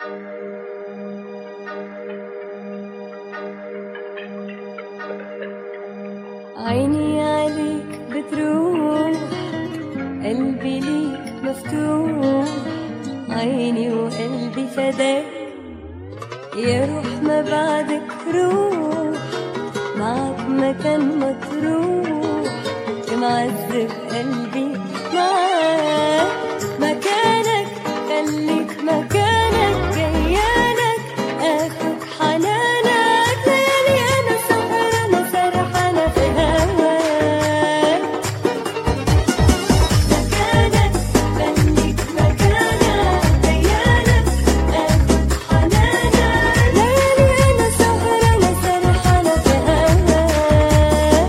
عيني عليك بتروح قلبي ليك مفتوح عيني وقلبي فداك يا روح ما بعدك روح معك مكان ما تروح يا معذب قلبي معاك مكانك خليك مكانك جيالك اخد حنانك ليالي انا سهرانة سرحانة في هواك مكانك خليك مكانك جيالك اخد حنانك ليالي انا سهرانة سرحانة في هواك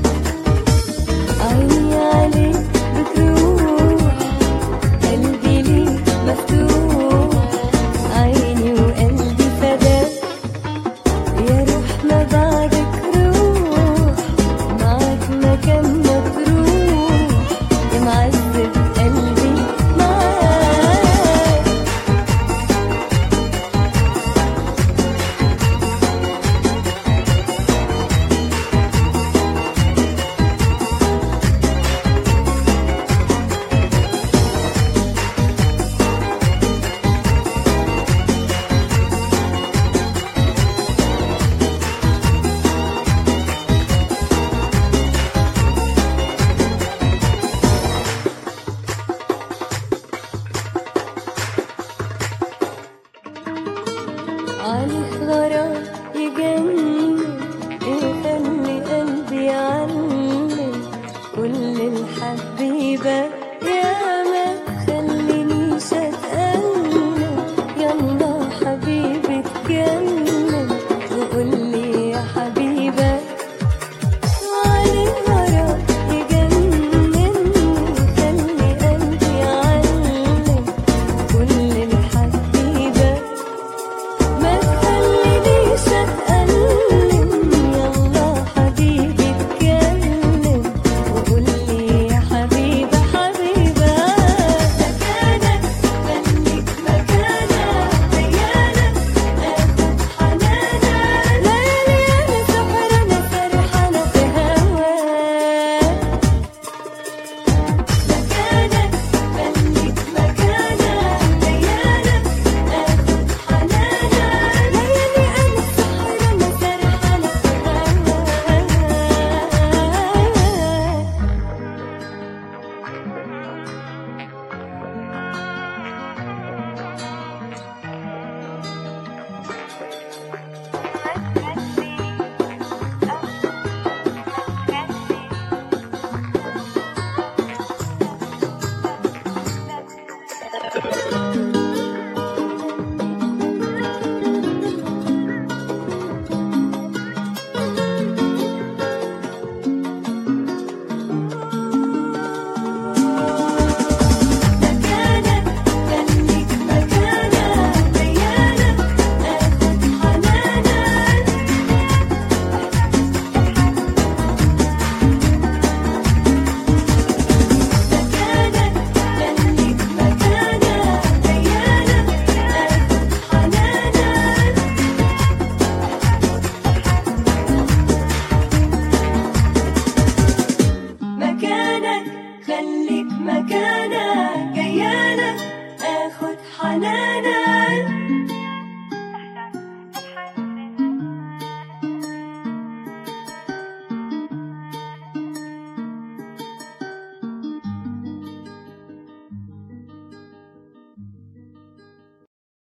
عيني عليك بتروح قلبي ليك مفتوح عيني وقلبي فداك يا روح ما بعدك روح معك مكان ما تروح يا معذب قلبي معاك عليك غرام